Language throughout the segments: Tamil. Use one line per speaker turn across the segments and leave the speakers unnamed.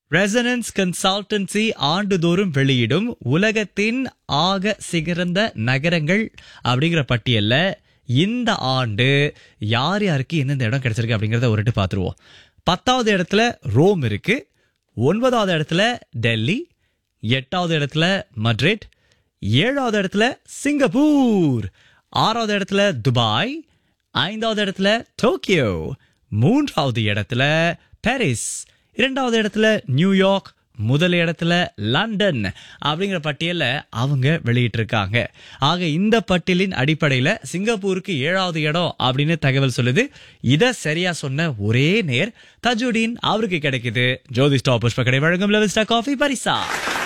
ரெசனன்ஸ் கன்சல்டன்சி ஆண்டுதோறும் வெளியிடும் உலகத்தின் ஆக சிறந்த நகரங்கள் அப்படிங்கிற பட்டியல்ல இந்த ஆண்டு யார் யாருக்கு எந்தெந்த இடம் கிடைச்சிருக்கு அப்படிங்கறத ஒரு வாட்டி பார்த்துருவோம் பத்தாவது இடத்துல ரோம் இருக்கு ஒன்பதாவது இடத்துல டெல்லி எட்டாவது இடத்துல மட்ரிட் ஏழாவது இடத்துல சிங்கப்பூர் ஆறாவது இடத்துல துபாய் ஐந்தாவது இடத்துல டோக்கியோ மூன்றாவது இடத்துல பாரிஸ் இரண்டாவது இடத்துல நியூயார்க் முதல் இடத்துல லண்டன் அப்படிங்கிற பட்டியல அவங்க வெளியிட்டிருக்காங்க ஆக இந்த பட்டியலின் அடிப்படையில சிங்கப்பூருக்கு ஏழாவது இடம் அப்படின்னு தகவல் சொல்லுது இத சரியா சொன்ன ஒரே நேர் தஜுடீன் அவருக்கு கிடைக்குது ஜோதி ஸ்டாப் புஷ்ப கடை வழங்கும் லெவல் காஃபி பரிசா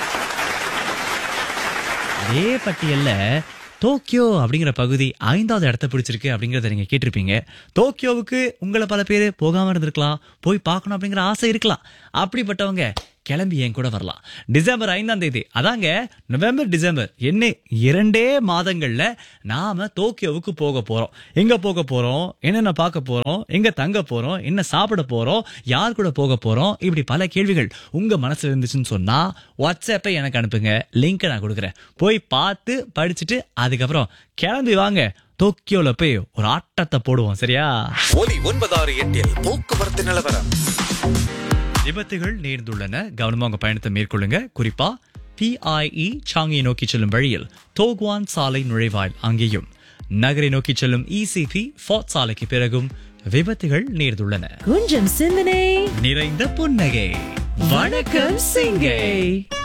அதே பட்டியல்ல டோக்கியோ அப்படிங்கிற பகுதி ஐந்தாவது இடத்த பிடிச்சிருக்கு அப்படிங்கறத நீங்க கேட்டிருப்பீங்க டோக்கியோவுக்கு உங்களை பல பேர் போகாம இருந்திருக்கலாம் போய் பார்க்கணும் அப்படிங்கிற ஆசை இருக்கலாம் அப்படிப்பட்டவங்க கிளம்பி என் கூட வரலாம் டிசம்பர் ஐந்தாம் தேதி அதாங்க நவம்பர் டிசம்பர் என்ன இரண்டே மாதங்கள்ல நாம டோக்கியோவுக்கு போக போறோம் எங்க போக போறோம் என்னென்ன பார்க்க போறோம் எங்க தங்க போறோம் என்ன சாப்பிட போறோம் யார் கூட போக போறோம் இப்படி பல கேள்விகள் உங்க மனசுல இருந்துச்சுன்னு சொன்னா வாட்ஸ்அப்பை எனக்கு அனுப்புங்க லிங்க் நான் கொடுக்குறேன் போய் பார்த்து படிச்சுட்டு அதுக்கப்புறம் கிளம்பி வாங்க டோக்கியோல போய் ஒரு ஆட்டத்தை போடுவோம் சரியா
ஒலி ஒன்பதாறு எட்டில் போக்குவரத்து நிலவரம்
விபத்துகள் நேர்ந்துள்ளன கவனமா உங்க பயணத்தை மேற்கொள்ளுங்க குறிப்பா பிஐஇ சாங்கியை நோக்கி செல்லும் வழியில் தோக்வான் சாலை நுழைவாயில் அங்கேயும் நகரை நோக்கி செல்லும் இசிபி ஃபோர்ட் சாலைக்கு பிறகும் விபத்துகள் நேர்ந்துள்ளன
கொஞ்சம் சிந்தனை
நிறைந்த புன்னகை வணக்கம் சிங்கை